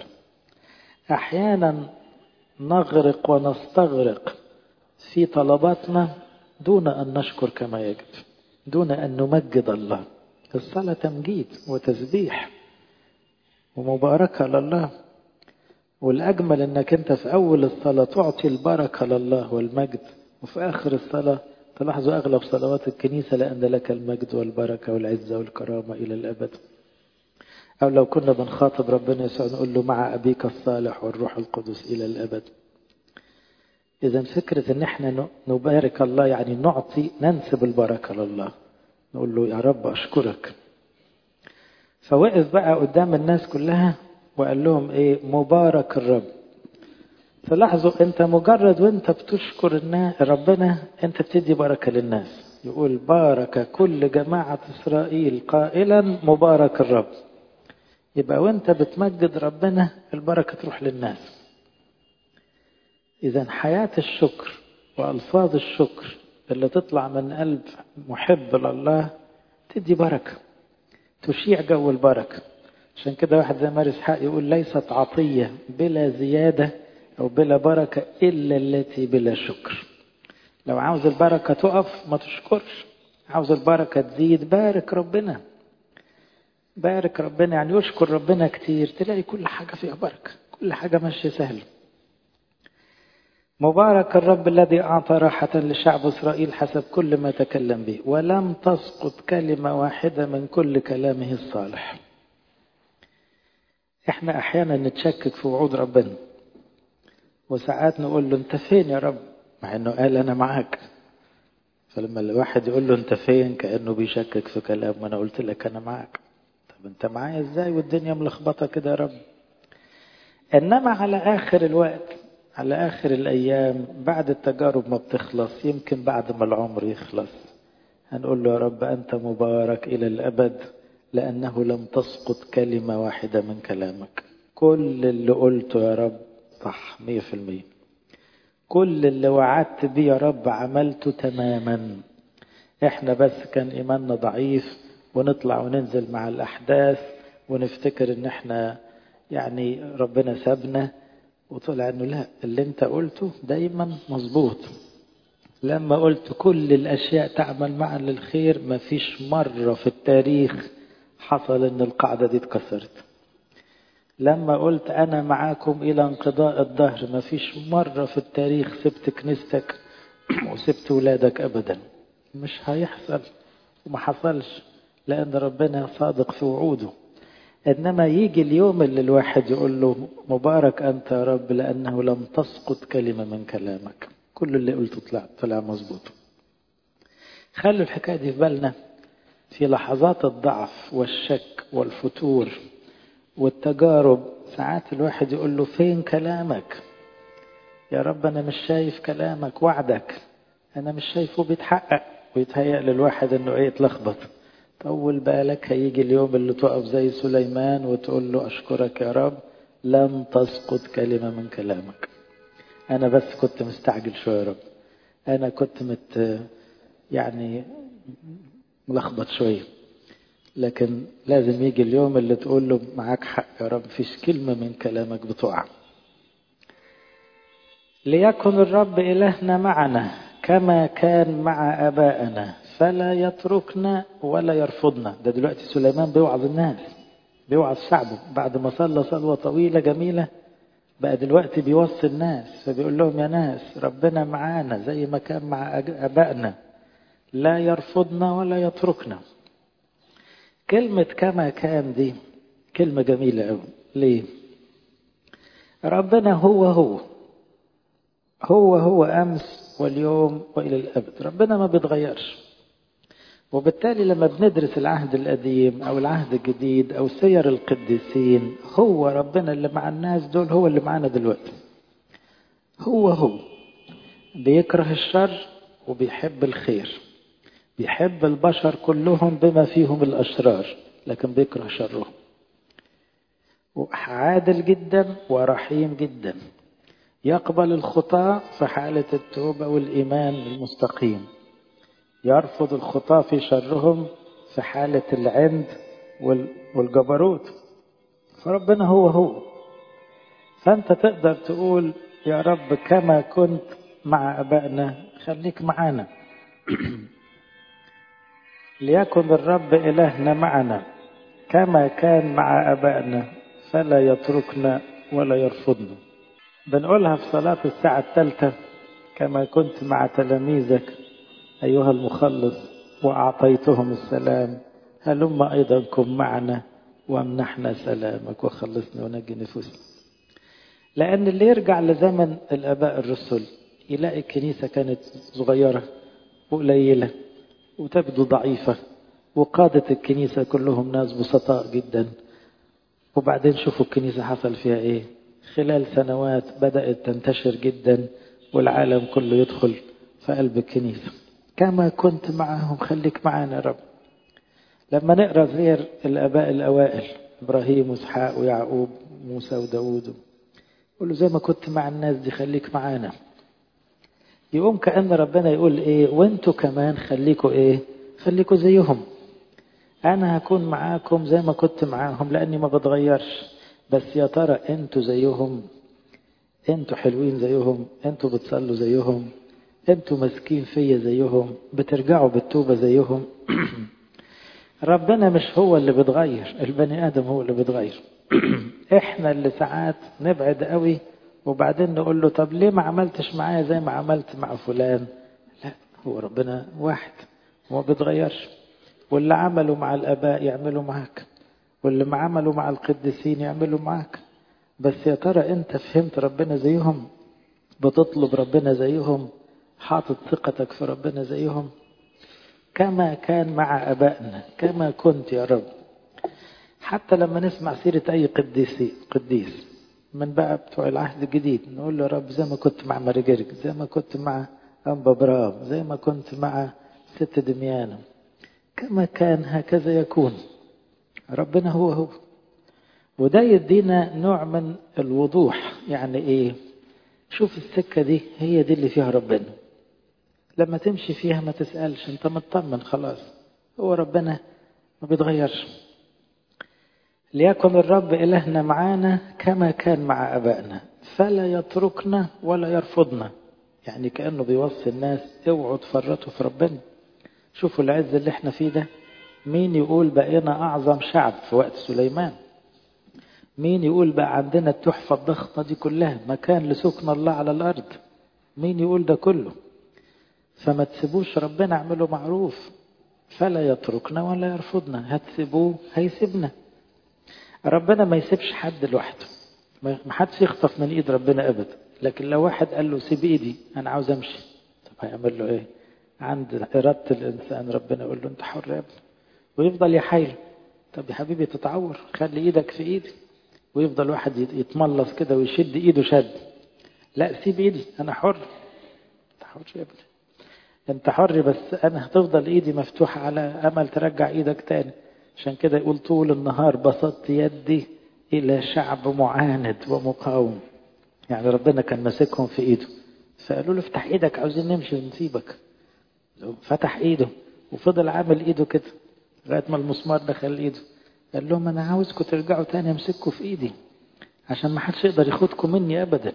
أحيانا نغرق ونستغرق في طلباتنا دون أن نشكر كما يجب دون أن نمجد الله الصلاة تمجيد وتسبيح ومباركة لله والأجمل أنك أنت في أول الصلاة تعطي البركة لله والمجد وفي آخر الصلاة تلاحظوا أغلب صلوات الكنيسة لأن لك المجد والبركة والعزة والكرامة إلى الأبد أو لو كنا بنخاطب ربنا يسوع نقول له مع أبيك الصالح والروح القدس إلى الأبد إذا فكرة إن إحنا نبارك الله يعني نعطي ننسب البركة لله نقول له يا رب أشكرك فوقف بقى قدام الناس كلها وقال لهم إيه مبارك الرب فلاحظوا أنت مجرد وأنت بتشكر الناس ربنا أنت بتدي بركة للناس يقول بارك كل جماعة إسرائيل قائلا مبارك الرب يبقى وانت بتمجد ربنا البركة تروح للناس إذا حياة الشكر وألفاظ الشكر اللي تطلع من قلب محب لله تدي بركة تشيع جو البركة عشان كده واحد زي مارس حق يقول ليست عطية بلا زيادة أو بلا بركة إلا التي بلا شكر لو عاوز البركة تقف ما تشكرش عاوز البركة تزيد بارك ربنا بارك ربنا يعني يشكر ربنا كتير تلاقي كل حاجة فيها بركة كل حاجة ماشية سهلة مبارك الرب الذي أعطى راحة لشعب إسرائيل حسب كل ما تكلم به ولم تسقط كلمة واحدة من كل كلامه الصالح احنا احيانا نتشكك في وعود ربنا وساعات نقول له انت فين يا رب مع انه قال انا معاك فلما الواحد يقول له انت فين كانه بيشكك في كلام ما انا قلت لك انا معاك طب انت معايا ازاي والدنيا ملخبطه كده يا رب انما على اخر الوقت على اخر الايام بعد التجارب ما بتخلص يمكن بعد ما العمر يخلص هنقول له يا رب انت مبارك الى الابد لانه لم تسقط كلمه واحده من كلامك كل اللي قلته يا رب صح مية في المية كل اللي وعدت بيه يا رب عملته تماما احنا بس كان ايماننا ضعيف ونطلع وننزل مع الاحداث ونفتكر ان احنا يعني ربنا سابنا وطلع انه لا اللي انت قلته دايما مظبوط لما قلت كل الاشياء تعمل معا للخير ما فيش مرة في التاريخ حصل ان القاعدة دي اتكسرت لما قلت أنا معاكم إلى انقضاء الدهر ما فيش مرة في التاريخ سبت كنيستك وسبت ولادك أبدا مش هيحصل وما حصلش لأن ربنا صادق في وعوده إنما يجي اليوم اللي الواحد يقول له مبارك أنت يا رب لأنه لم تسقط كلمة من كلامك كل اللي قلته طلع طلع مظبوط خلوا الحكاية دي في بالنا في لحظات الضعف والشك والفتور والتجارب ساعات الواحد يقول له فين كلامك يا رب أنا مش شايف كلامك وعدك أنا مش شايفه بيتحقق ويتهيأ للواحد إنه إيه اتلخبط طول بالك هيجي اليوم اللي تقف زي سليمان وتقول له أشكرك يا رب لم تسقط كلمة من كلامك أنا بس كنت مستعجل شوية يا رب أنا كنت مت يعني ملخبط شوية لكن لازم يجي اليوم اللي تقول له معاك حق يا رب فيش كلمة من كلامك بتقع ليكن الرب إلهنا معنا كما كان مع أبائنا فلا يتركنا ولا يرفضنا ده دلوقتي سليمان بيوعظ الناس بيوعظ شعبه بعد ما صلى صلوة طويلة جميلة بقى دلوقتي بيوصي الناس فبيقول لهم يا ناس ربنا معانا زي ما كان مع أبائنا لا يرفضنا ولا يتركنا كلمة كما كان دي كلمة جميلة أوي ليه؟ ربنا هو هو هو هو أمس واليوم وإلى الأبد ربنا ما بيتغيرش وبالتالي لما بندرس العهد القديم أو العهد الجديد أو سير القديسين هو ربنا اللي مع الناس دول هو اللي معانا دلوقتي هو هو بيكره الشر وبيحب الخير بيحب البشر كلهم بما فيهم الأشرار لكن بيكره شرهم عادل جدا ورحيم جدا يقبل الخطاة في حالة التوبة والإيمان المستقيم يرفض الخطاة في شرهم في حالة العند والجبروت فربنا هو هو فأنت تقدر تقول يا رب كما كنت مع أبائنا خليك معانا ليكن الرب إلهنا معنا كما كان مع أبائنا فلا يتركنا ولا يرفضنا بنقولها في صلاة الساعة الثالثة كما كنت مع تلاميذك أيها المخلص وأعطيتهم السلام هلم أيضا كن معنا وامنحنا سلامك وخلصنا ونجي نفوسنا لأن اللي يرجع لزمن الآباء الرسل يلاقي الكنيسة كانت صغيرة وقليلة وتبدو ضعيفة وقادة الكنيسة كلهم ناس بسطاء جدا وبعدين شوفوا الكنيسة حصل فيها ايه خلال سنوات بدأت تنتشر جدا والعالم كله يدخل في قلب الكنيسة كما كنت معهم خليك معانا يا رب لما نقرا غير الاباء الاوائل ابراهيم واسحاق ويعقوب موسى وداوود يقول له زي ما كنت مع الناس دي خليك معانا يقوم كأن ربنا يقول ايه وانتوا كمان خليكوا ايه خليكوا زيهم انا هكون معاكم زي ما كنت معاهم لاني ما بتغيرش بس يا ترى انتوا زيهم انتوا حلوين زيهم انتوا بتصلوا زيهم انتوا ماسكين فيا زيهم بترجعوا بالتوبة زيهم ربنا مش هو اللي بتغير البني ادم هو اللي بتغير احنا اللي ساعات نبعد قوي وبعدين نقول له طب ليه ما عملتش معايا زي ما عملت مع فلان لا هو ربنا واحد هو بيتغيرش واللي عمله مع الاباء يعمله معاك واللي ما عمله مع القديسين يعمله معاك بس يا ترى انت فهمت ربنا زيهم بتطلب ربنا زيهم حاطط ثقتك في ربنا زيهم كما كان مع أبائنا كما كنت يا رب حتى لما نسمع سيرة أي قديس قديس من بقى بتوع العهد الجديد نقول له يا رب زي ما كنت مع مرجرج زي ما كنت مع أنبا برام زي ما كنت مع ست دميانة كما كان هكذا يكون ربنا هو هو وده يدينا نوع من الوضوح يعني ايه شوف السكة دي هي دي اللي فيها ربنا لما تمشي فيها ما تسألش انت مطمن خلاص هو ربنا ما بيتغيرش ليكن الرب إلهنا معانا كما كان مع أبائنا فلا يتركنا ولا يرفضنا يعني كأنه بيوصي الناس اوعوا تفرطوا في ربنا شوفوا العز اللي احنا فيه ده مين يقول بقينا أعظم شعب في وقت سليمان مين يقول بقى عندنا التحفة الضخمة دي كلها مكان لسكن الله على الأرض مين يقول ده كله فما تسيبوش ربنا اعمله معروف فلا يتركنا ولا يرفضنا هتسيبوه هيسيبنا ربنا ما يسيبش حد لوحده ما حدش يخطف من ايد ربنا ابدا لكن لو واحد قال له سيب ايدي انا عاوز امشي طب هيعمل له ايه عند إرادة الإنسان ربنا يقول له أنت حر يا ابني ويفضل يحايل طب يا حبيبي تتعور خلي إيدك في إيدي ويفضل واحد يتملص كده ويشد إيده شد لا سيب إيدي أنا حر أنت حر يا ابني أنت حر بس أنا هتفضل إيدي مفتوحة على أمل ترجع إيدك تاني عشان كده يقول طول النهار بسطت يدي إلى شعب معاند ومقاوم يعني ربنا كان ماسكهم في إيده فقالوا له افتح إيدك عاوزين نمشي ونسيبك فتح ايده وفضل عامل ايده كده لغايه ما المسمار دخل ايده قال لهم انا عاوزكم ترجعوا تاني امسكوا في ايدي عشان ما حدش يقدر ياخدكم مني ابدا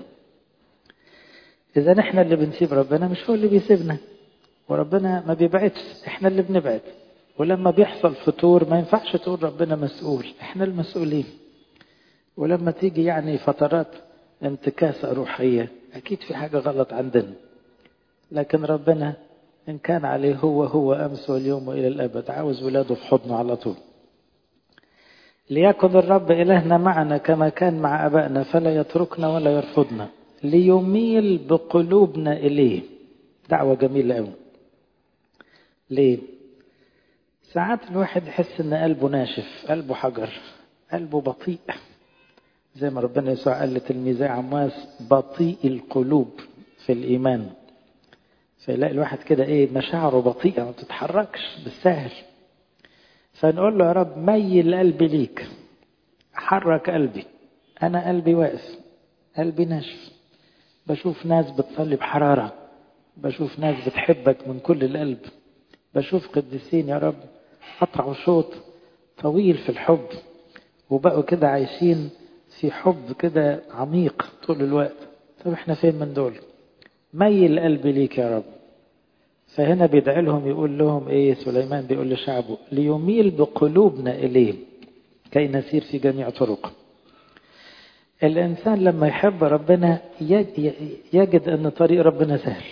اذا احنا اللي بنسيب ربنا مش هو اللي بيسيبنا وربنا ما بيبعدش احنا اللي بنبعد ولما بيحصل فتور ما ينفعش تقول ربنا مسؤول احنا المسؤولين ولما تيجي يعني فترات انتكاسة روحية أكيد في حاجة غلط عندنا لكن ربنا إن كان عليه هو هو أمس واليوم وإلى الأبد عاوز ولاده في حضنه على طول ليكن الرب إلهنا معنا كما كان مع أبائنا فلا يتركنا ولا يرفضنا ليميل بقلوبنا إليه دعوة جميلة أوي ليه ساعات الواحد يحس ان قلبه ناشف قلبه حجر قلبه بطيء زي ما ربنا يسوع قال لتلميذي عمواس بطيء القلوب في الإيمان فيلاقي الواحد كده ايه مشاعره بطيئة ما بتتحركش بالسهل فنقول له يا رب ميل قلبي ليك حرك قلبي أنا قلبي واقف قلبي ناشف بشوف ناس بتصلي بحرارة بشوف ناس بتحبك من كل القلب بشوف قديسين يا رب قطعوا شوط طويل في الحب وبقوا كده عايشين في حب كده عميق طول الوقت طب احنا فين من دول ميل قلبي ليك يا رب فهنا بيدعي لهم يقول لهم ايه سليمان بيقول لشعبه ليميل بقلوبنا اليه كي نسير في جميع طرقه الانسان لما يحب ربنا يجد ان طريق ربنا سهل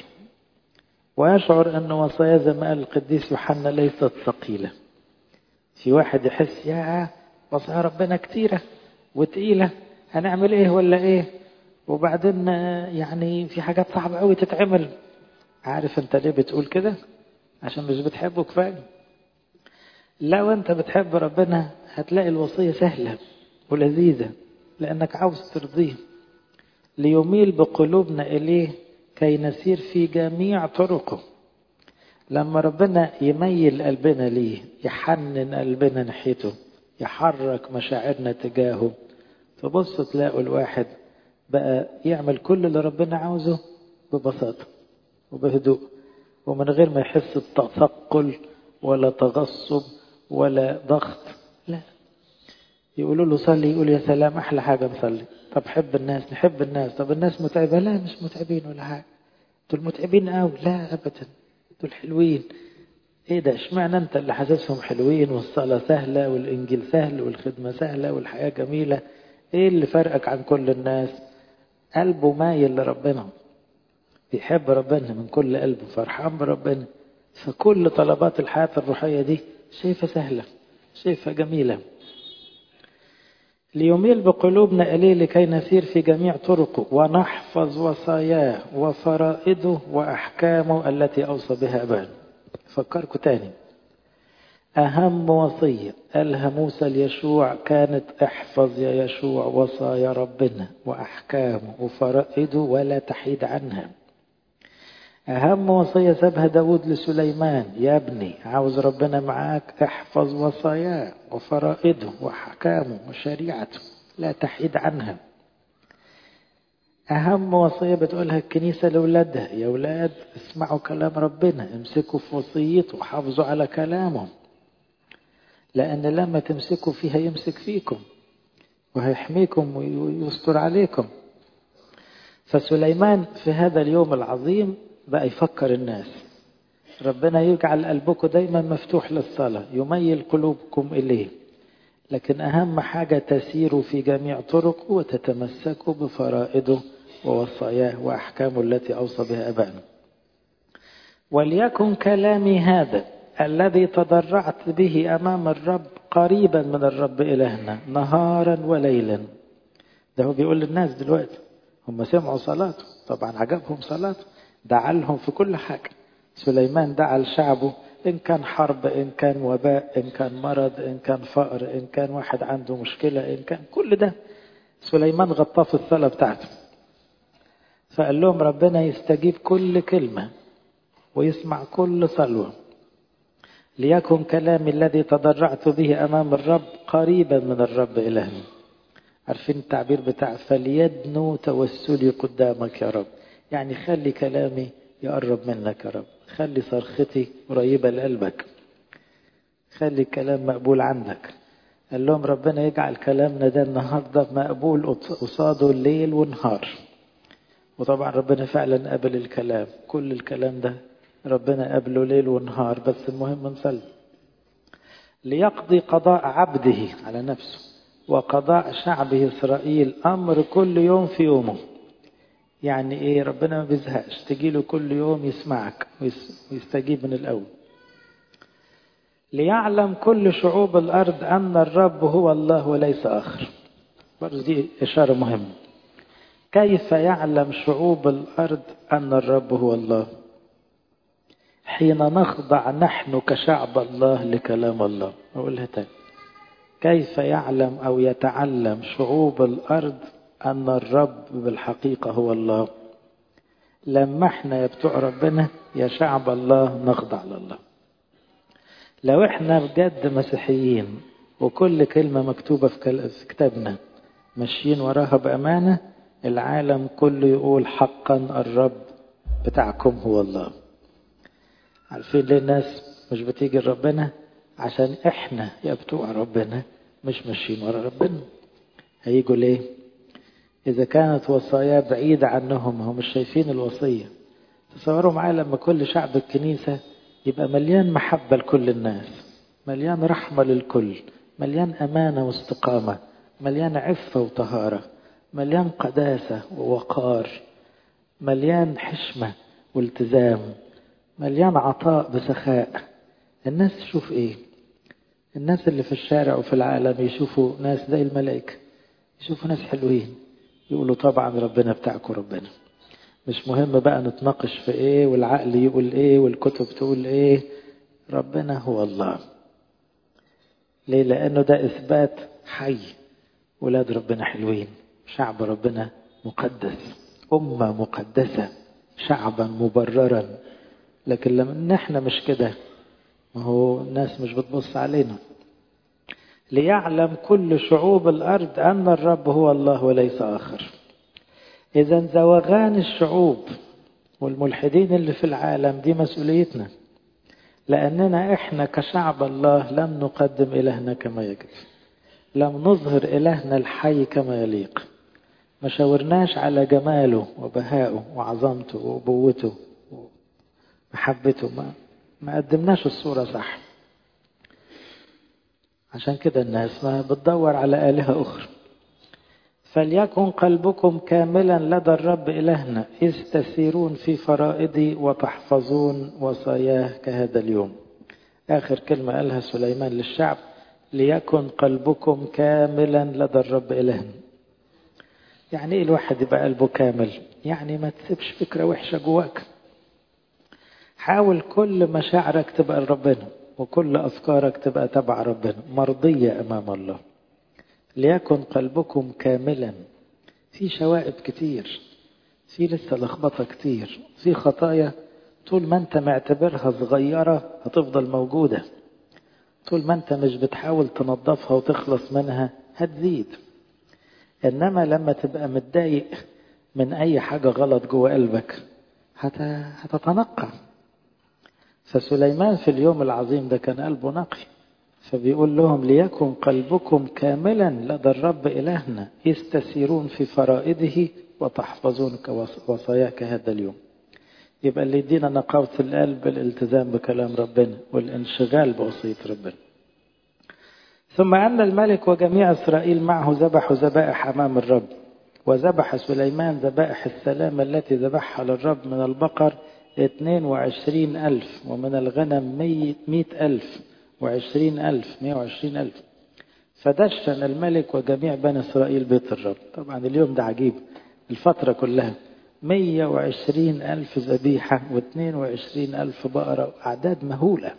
ويشعر ان وصايا زي ما قال القديس يوحنا ليست ثقيله في واحد يحس يا وصايا ربنا كتيره وتقيله هنعمل ايه ولا ايه وبعدين يعني في حاجات صعبه قوي تتعمل عارف انت ليه بتقول كده عشان مش بتحبه كفايه لو انت بتحب ربنا هتلاقي الوصيه سهله ولذيذه لانك عاوز ترضيه ليميل بقلوبنا اليه كي نسير في جميع طرقه لما ربنا يميل قلبنا ليه يحنن قلبنا ناحيته يحرك مشاعرنا تجاهه تبص تلاقوا الواحد بقى يعمل كل اللي ربنا عاوزه ببساطة وبهدوء ومن غير ما يحس بتثقل ولا تغصب ولا ضغط لا يقولوا له صلي يقول يا سلام أحلى حاجة نصلي طب حب الناس نحب الناس طب الناس متعبة لا مش متعبين ولا حاجة دول متعبين قوي لا أبدا دول حلوين ايه ده اشمعنى انت اللي حاسسهم حلوين والصلاة سهلة والانجيل سهل والخدمة سهلة والحياة جميلة ايه اللي فرقك عن كل الناس قلبه مايل لربنا بيحب ربنا من كل قلبه فرحان بربنا فكل طلبات الحياة الروحية دي شايفة سهلة شايفة جميلة ليميل بقلوبنا إليه لكي نسير في جميع طرقه ونحفظ وصاياه وفرائده وأحكامه التي أوصى بها أبانا فكركم تاني أهم وصية قالها موسى ليشوع كانت احفظ يا يشوع وصايا ربنا وأحكامه وفرائده ولا تحيد عنها أهم وصية سابها داود لسليمان يا ابني عاوز ربنا معاك احفظ وصاياه وفرائده وأحكامه وشريعته لا تحيد عنها أهم وصية بتقولها الكنيسة لأولادها يا أولاد اسمعوا كلام ربنا امسكوا في وصيته وحافظوا على كلامه لأن لما تمسكوا فيها يمسك فيكم وهيحميكم ويستر عليكم فسليمان في هذا اليوم العظيم بقى يفكر الناس ربنا يجعل قلبكم دايما مفتوح للصلاة يميل قلوبكم إليه لكن أهم حاجة تسيروا في جميع طرقه وتتمسكوا بفرائده ووصاياه وأحكامه التي أوصى بها أبانا وليكن كلامي هذا الذي تضرعت به أمام الرب قريبا من الرب إلهنا نهارا وليلا ده هو بيقول للناس دلوقتي هم سمعوا صلاته طبعا عجبهم صلاته دعا لهم في كل حاجة سليمان دعا لشعبه إن كان حرب إن كان وباء إن كان مرض إن كان فقر إن كان واحد عنده مشكلة إن كان كل ده سليمان غطاه في الصلاة بتاعته فقال لهم ربنا يستجيب كل كلمة ويسمع كل صلوة ليكن كلامي الذي تضرعت به أمام الرب قريبا من الرب إلهنا عارفين التعبير بتاع فليدنو توسلي قدامك يا رب يعني خلي كلامي يقرب منك يا رب خلي صرختي قريبة لقلبك خلي الكلام مقبول عندك قال لهم ربنا يجعل كلامنا ده النهاردة مقبول قصاده الليل والنهار وطبعا ربنا فعلا قبل الكلام كل الكلام ده ربنا قبله ليل ونهار بس المهم نصلي ليقضي قضاء عبده على نفسه وقضاء شعبه إسرائيل أمر كل يوم في يومه يعني إيه ربنا ما بيزهقش تجيله كل يوم يسمعك ويستجيب من الأول ليعلم كل شعوب الأرض أن الرب هو الله وليس آخر برضه دي إشارة مهمة كيف يعلم شعوب الأرض أن الرب هو الله حين نخضع نحن كشعب الله لكلام الله أقولها تاني كيف يعلم أو يتعلم شعوب الأرض أن الرب بالحقيقة هو الله لما احنا يا بتوع ربنا يا شعب الله نخضع لله لو احنا بجد مسيحيين وكل كلمة مكتوبة في كتابنا ماشيين وراها بأمانة العالم كله يقول حقا الرب بتاعكم هو الله عارفين ليه الناس مش بتيجي لربنا عشان احنا يا بتوع ربنا مش ماشيين ورا ربنا هيجوا ليه إذا كانت وصايا بعيدة عنهم هم مش شايفين الوصية تصوروا معايا لما كل شعب الكنيسة يبقى مليان محبة لكل الناس مليان رحمة للكل مليان أمانة واستقامة مليان عفة وطهارة مليان قداسة ووقار مليان حشمة والتزام مليان عطاء بسخاء الناس تشوف ايه الناس اللي في الشارع وفي العالم يشوفوا ناس زي الملائكة يشوفوا ناس حلوين يقولوا طبعا ربنا بتاعكم ربنا مش مهم بقى نتناقش في ايه والعقل يقول ايه والكتب تقول ايه ربنا هو الله ليه لانه ده اثبات حي ولاد ربنا حلوين شعب ربنا مقدس امه مقدسه شعبا مبررا لكن لما احنا مش كده ما هو الناس مش بتبص علينا ليعلم كل شعوب الأرض أن الرب هو الله وليس آخر إذا زوغان الشعوب والملحدين اللي في العالم دي مسؤوليتنا لأننا إحنا كشعب الله لم نقدم إلهنا كما يجب لم نظهر إلهنا الحي كما يليق ما شاورناش على جماله وبهائه وعظمته وأبوته ومحبته ما, ما قدمناش الصورة صح عشان كده الناس ما بتدور على آلهة أخرى فليكن قلبكم كاملا لدى الرب إلهنا إذ تسيرون في فرائضي وتحفظون وصاياه كهذا اليوم آخر كلمة قالها سليمان للشعب ليكن قلبكم كاملا لدى الرب إلهنا يعني ايه الواحد يبقى قلبه كامل يعني ما تسيبش فكرة وحشة جواك حاول كل مشاعرك تبقى لربنا وكل أفكارك تبقى تبع ربنا مرضية أمام الله ليكن قلبكم كاملا في شوائب كتير في لسه لخبطة كتير في خطايا طول ما انت معتبرها صغيرة هتفضل موجودة طول ما انت مش بتحاول تنظفها وتخلص منها هتزيد انما لما تبقى متضايق من اي حاجة غلط جوه قلبك هتتنقى فسليمان في اليوم العظيم ده كان قلبه نقي فبيقول لهم ليكن قلبكم كاملا لدى الرب إلهنا إذ تسيرون في فرائده وتحفظون وصاياك هذا اليوم يبقى اللي يدينا نقاوة القلب الالتزام بكلام ربنا والانشغال بوصية ربنا ثم أن الملك وجميع إسرائيل معه ذبحوا ذبائح أمام الرب وذبح سليمان ذبائح السلام التي ذبحها للرب من البقر اثنين وعشرين ألف ومن الغنم مئة ألف وعشرين ألف مئة وعشرين ألف فدشن الملك وجميع بني إسرائيل بيت الرب طبعا اليوم ده عجيب الفترة كلها مية وعشرين ألف ذبيحة واثنين وعشرين ألف بقرة أعداد مهولة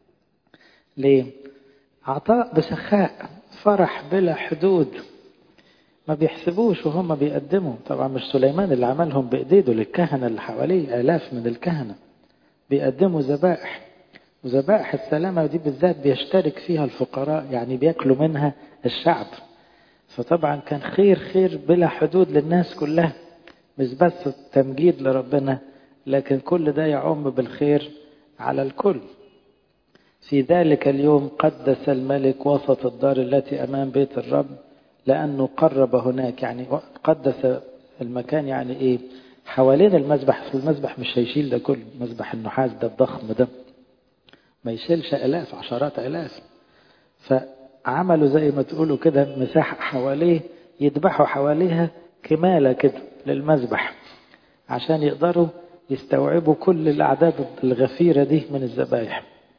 ليه؟ عطاء بسخاء فرح بلا حدود ما بيحسبوش وهم بيقدموا طبعا مش سليمان اللي عملهم بإيديه للكهنة اللي حواليه آلاف من الكهنة بيقدموا ذبائح وذبائح السلامة دي بالذات بيشترك فيها الفقراء يعني بياكلوا منها الشعب فطبعا كان خير خير بلا حدود للناس كلها مش بس تمجيد لربنا لكن كل ده يعم بالخير على الكل في ذلك اليوم قدس الملك وسط الدار التي أمام بيت الرب لأنه قرب هناك يعني قدس المكان يعني إيه حوالين المذبح في المذبح مش هيشيل ده كله مذبح النحاس ده الضخم ده ما يشيلش آلاف عشرات آلاف فعملوا زي ما تقولوا كده مساحة حواليه يذبحوا حواليها كمالة كده للمذبح عشان يقدروا يستوعبوا كل الأعداد الغفيرة دي من الذبائح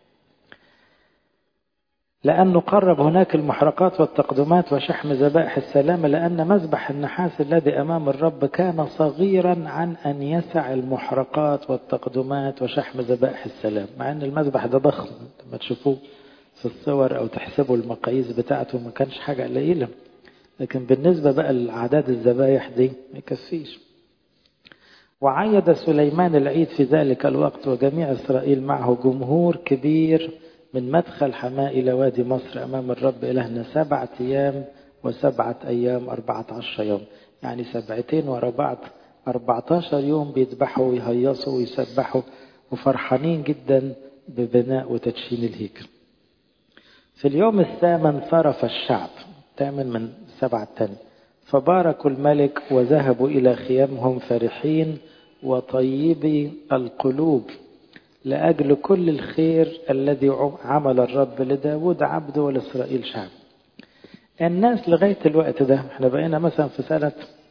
لأنه قرب هناك المحرقات والتقدمات وشحم ذبائح السلام لأن مذبح النحاس الذي أمام الرب كان صغيرا عن أن يسع المحرقات والتقدمات وشحم ذبائح السلام مع أن المذبح ده ضخم لما تشوفوه في الصور أو تحسبوا المقاييس بتاعته ما كانش حاجة قليلة لكن بالنسبة بقى لأعداد الذبايح دي ما يكفيش وعيد سليمان العيد في ذلك الوقت وجميع إسرائيل معه جمهور كبير من مدخل حماء إلى وادي مصر أمام الرب إلهنا سبعة أيام وسبعة أيام أربعة عشر يوم يعني سبعتين ورا بعض أربعة عشر يوم بيذبحوا ويهيصوا ويسبحوا وفرحانين جدا ببناء وتدشين الهيكل في اليوم الثامن صرف الشعب الثامن من سبعة الثاني فباركوا الملك وذهبوا إلى خيامهم فرحين وطيبي القلوب لأجل كل الخير الذي عمل الرب لداود عبده ولإسرائيل شعب الناس لغاية الوقت ده احنا بقينا مثلا في سنة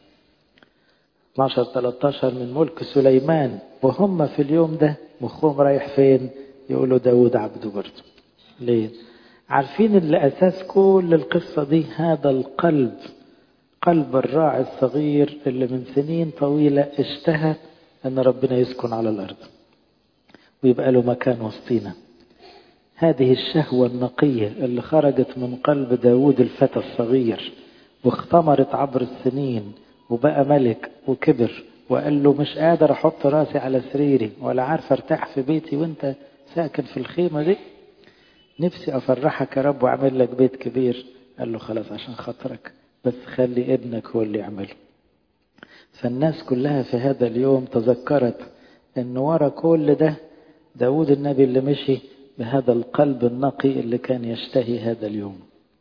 12 13 من ملك سليمان وهم في اليوم ده مخهم رايح فين يقولوا داود عبده برضه ليه عارفين اللي أساس كل القصة دي هذا القلب قلب الراعي الصغير اللي من سنين طويلة اشتهى أن ربنا يسكن على الأرض ويبقى له مكان وسطينا هذه الشهوة النقية اللي خرجت من قلب داود الفتى الصغير واختمرت عبر السنين وبقى ملك وكبر وقال له مش قادر احط راسي على سريري ولا عارف ارتاح في بيتي وانت ساكن في الخيمة دي نفسي افرحك يا رب واعمل لك بيت كبير قال له خلاص عشان خاطرك بس خلي ابنك هو اللي يعمله فالناس كلها في هذا اليوم تذكرت ان ورا كل ده داود النبي اللي مشي بهذا القلب النقي اللي كان يشتهي هذا اليوم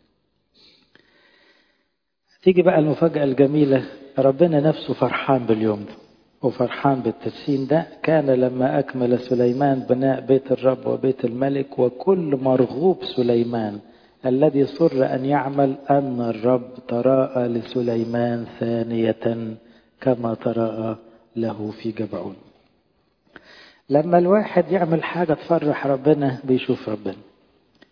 تيجي بقى المفاجأة الجميلة ربنا نفسه فرحان باليوم ده وفرحان بالتدشين ده كان لما أكمل سليمان بناء بيت الرب وبيت الملك وكل مرغوب سليمان الذي صر أن يعمل أن الرب تراءى لسليمان ثانية كما تراءى له في جبعون لما الواحد يعمل حاجة تفرح ربنا بيشوف ربنا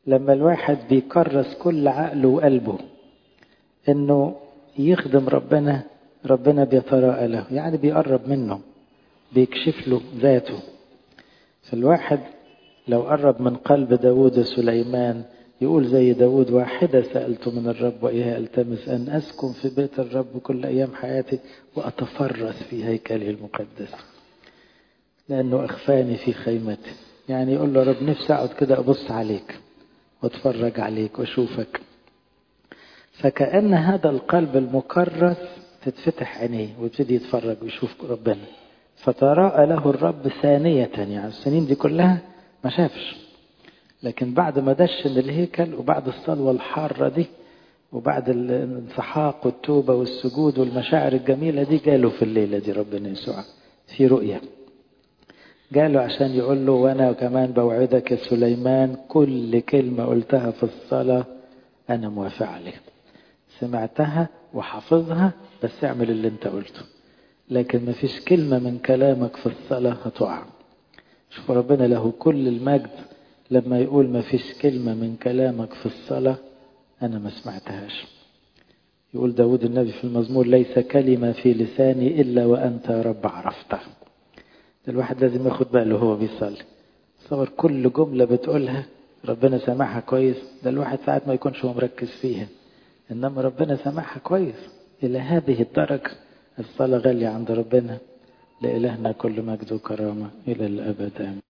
لما الواحد بيكرس كل عقله وقلبه انه يخدم ربنا ربنا بيتراءى له يعني بيقرب منه بيكشف له ذاته فالواحد لو قرب من قلب داود وسليمان يقول زي داود واحدة سألت من الرب وإياها ألتمس أن أسكن في بيت الرب كل أيام حياتي وأتفرس في هيكله المقدس لأنه أخفاني في خيمتي يعني يقول له رب نفسي أقعد كده أبص عليك وأتفرج عليك وأشوفك فكأن هذا القلب المكرس تتفتح عينيه ويبتدي يتفرج ويشوف ربنا فتراءى له الرب ثانية يعني السنين دي كلها ما شافش لكن بعد ما دشن الهيكل وبعد الصلوة الحارة دي وبعد الانسحاق والتوبة والسجود والمشاعر الجميلة دي جاله في الليلة دي ربنا يسوع في رؤية جاله عشان يقول له وانا كمان بوعدك يا سليمان كل كلمة قلتها في الصلاة انا موافق عليها سمعتها وحافظها بس اعمل اللي انت قلته لكن ما فيش كلمة من كلامك في الصلاة هتقع شوف ربنا له كل المجد لما يقول ما فيش كلمة من كلامك في الصلاة أنا ما سمعتهاش يقول داود النبي في المزمور ليس كلمة في لساني إلا وأنت يا رب عرفتها الواحد لازم ياخد باله هو بيصلي تصور كل جملة بتقولها ربنا سامعها كويس ده الواحد ساعات ما يكونش هو مركز فيها إنما ربنا سامعها كويس إلى هذه الدرجة الصلاة غالية عند ربنا لإلهنا كل مجد وكرامة إلى الأبد آمين